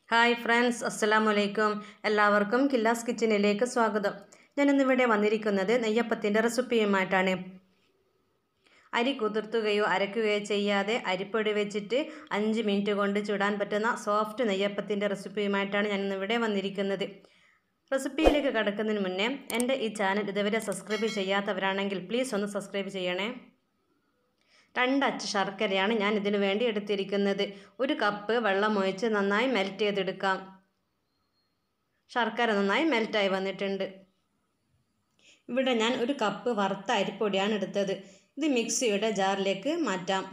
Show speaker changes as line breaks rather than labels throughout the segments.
hi friends അസ്സലാമു അലൈക്കും എല്ലാവർക്കും കില്ലാസ് കിച്ചണിലേക്ക് സ്വാഗതം ഞാനിന്നിവിടെ വന്നിരിക്കുന്നത് നെയ്യപ്പത്തിൻ്റെ റെസിപ്പിയുമായിട്ടാണ് അരി കുതിർത്തുകയോ അരക്കുകയോ ചെയ്യാതെ അരിപ്പൊടി വെച്ചിട്ട് അഞ്ച് മിനിറ്റ് കൊണ്ട് ചുടാൻ പറ്റുന്ന സോഫ്റ്റ് നെയ്യപ്പത്തിൻ്റെ റെസിപ്പിയുമായിട്ടാണ് ഞാനിന്നിവിടെ വന്നിരിക്കുന്നത് റെസിപ്പിയിലേക്ക് കടക്കുന്നതിന് മുന്നേ എൻ്റെ ഈ ചാനൽ ഇതുവരെ സബ്സ്ക്രൈബ് ചെയ്യാത്തവരാണെങ്കിൽ പ്ലീസ് ഒന്ന് സബ്സ്ക്രൈബ് ചെയ്യണേ രണ്ടച്ച് ശർക്കരയാണ് ഞാൻ ഇതിനു വേണ്ടി എടുത്തിരിക്കുന്നത് ഒരു കപ്പ് വെള്ളം ഒഴിച്ച് നന്നായി മെൽറ്റ് ചെയ്തെടുക്കാം ശർക്കര നന്നായി മെൽറ്റായി വന്നിട്ടുണ്ട് ഇവിടെ ഞാൻ ഒരു കപ്പ് വറുത്ത അരിപ്പൊടിയാണ് എടുത്തത് ഇത് മിക്സിയുടെ ജാറിലേക്ക് മാറ്റാം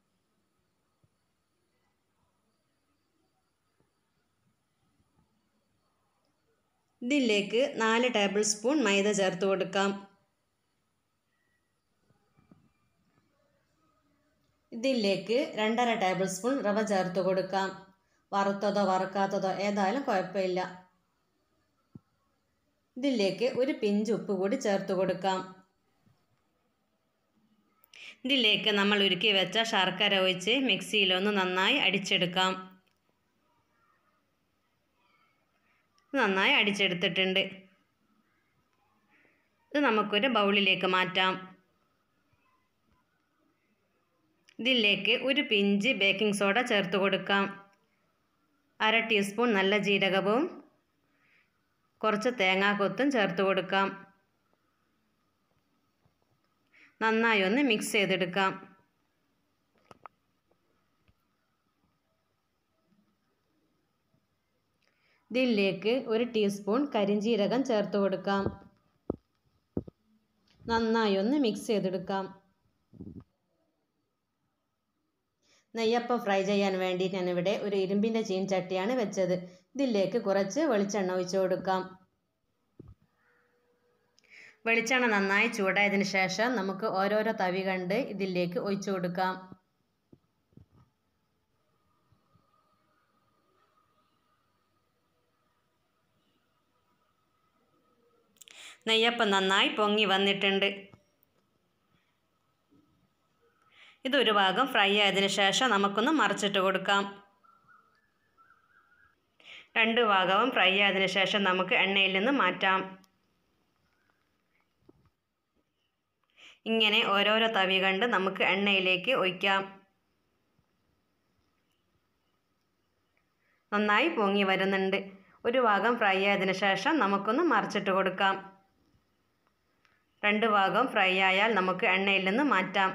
ഇതിലേക്ക് നാല് ടേബിൾ സ്പൂൺ മൈദ ചേർത്ത് കൊടുക്കാം ഇതിലേക്ക് രണ്ടര ടേബിൾ സ്പൂൺ റവ ചേർത്ത് കൊടുക്കാം വറുത്തതോ വറുക്കാത്തതോ ഏതായാലും കുഴപ്പമില്ല ഇതിലേക്ക് ഒരു പിഞ്ച് ഉപ്പ് കൂടി ചേർത്ത് കൊടുക്കാം ഇതിലേക്ക് നമ്മൾ ഉരുക്കി വെച്ച ശർക്കര ഒഴിച്ച് മിക്സിയിലൊന്ന് നന്നായി അടിച്ചെടുക്കാം നന്നായി അടിച്ചെടുത്തിട്ടുണ്ട് ഇത് നമുക്കൊരു ബൗളിലേക്ക് മാറ്റാം ഇതിലേക്ക് ഒരു പിഞ്ച് ബേക്കിംഗ് സോഡ ചേർത്ത് കൊടുക്കാം അര ടീസ്പൂൺ നല്ല ജീരകവും കുറച്ച് തേങ്ങാക്കൊത്തും ചേർത്ത് കൊടുക്കാം നന്നായി ഒന്ന് മിക്സ് ചെയ്തെടുക്കാം ഇതിലേക്ക് ഒരു ടീസ്പൂൺ കരിഞ്ജീരകം ചേർത്ത് കൊടുക്കാം നന്നായി ഒന്ന് മിക്സ് ചെയ്തെടുക്കാം നെയ്യപ്പം ഫ്രൈ ചെയ്യാൻ വേണ്ടി ഞാനിവിടെ ഒരു ഇരുമ്പിൻ്റെ ചീൻചട്ടിയാണ് വെച്ചത് ഇതിലേക്ക് കുറച്ച് വെളിച്ചെണ്ണ ഒഴിച്ചു കൊടുക്കാം വെളിച്ചെണ്ണ നന്നായി ചൂടായതിന് ശേഷം നമുക്ക് ഓരോരോ തവി കണ്ട് ഇതിലേക്ക് ഒഴിച്ചു കൊടുക്കാം നെയ്യപ്പം നന്നായി പൊങ്ങി വന്നിട്ടുണ്ട് ഇതൊരു ഭാഗം ഫ്രൈ ആയതിനു ശേഷം നമുക്കൊന്ന് മറിച്ചിട്ട് കൊടുക്കാം രണ്ട് ഭാഗവും ഫ്രൈ ആയതിനു ശേഷം നമുക്ക് എണ്ണയിൽ നിന്ന് മാറ്റാം ഇങ്ങനെ ഓരോരോ തവി കണ്ട് നമുക്ക് എണ്ണയിലേക്ക് ഒഴിക്കാം നന്നായി പൊങ്ങി വരുന്നുണ്ട് ഒരു ഭാഗം ഫ്രൈ ആയതിനു ശേഷം നമുക്കൊന്ന് മറിച്ചിട്ട് കൊടുക്കാം രണ്ട് ഭാഗം ഫ്രൈ ആയാൽ നമുക്ക് എണ്ണയിൽ നിന്ന് മാറ്റാം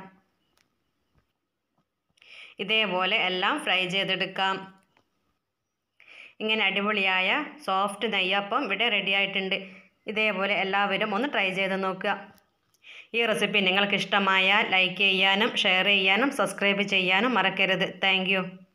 ഇതേപോലെ എല്ലാം ഫ്രൈ ചെയ്തെടുക്കാം ഇങ്ങനെ അടിപൊളിയായ സോഫ്റ്റ് നെയ്യപ്പം ഇവിടെ റെഡി ആയിട്ടുണ്ട് ഇതേപോലെ എല്ലാവരും ഒന്ന് ട്രൈ ചെയ്ത് നോക്കുക ഈ റെസിപ്പി നിങ്ങൾക്ക് ഇഷ്ടമായാൽ ലൈക്ക് ചെയ്യാനും ഷെയർ ചെയ്യാനും സബ്സ്ക്രൈബ് ചെയ്യാനും മറക്കരുത് താങ്ക്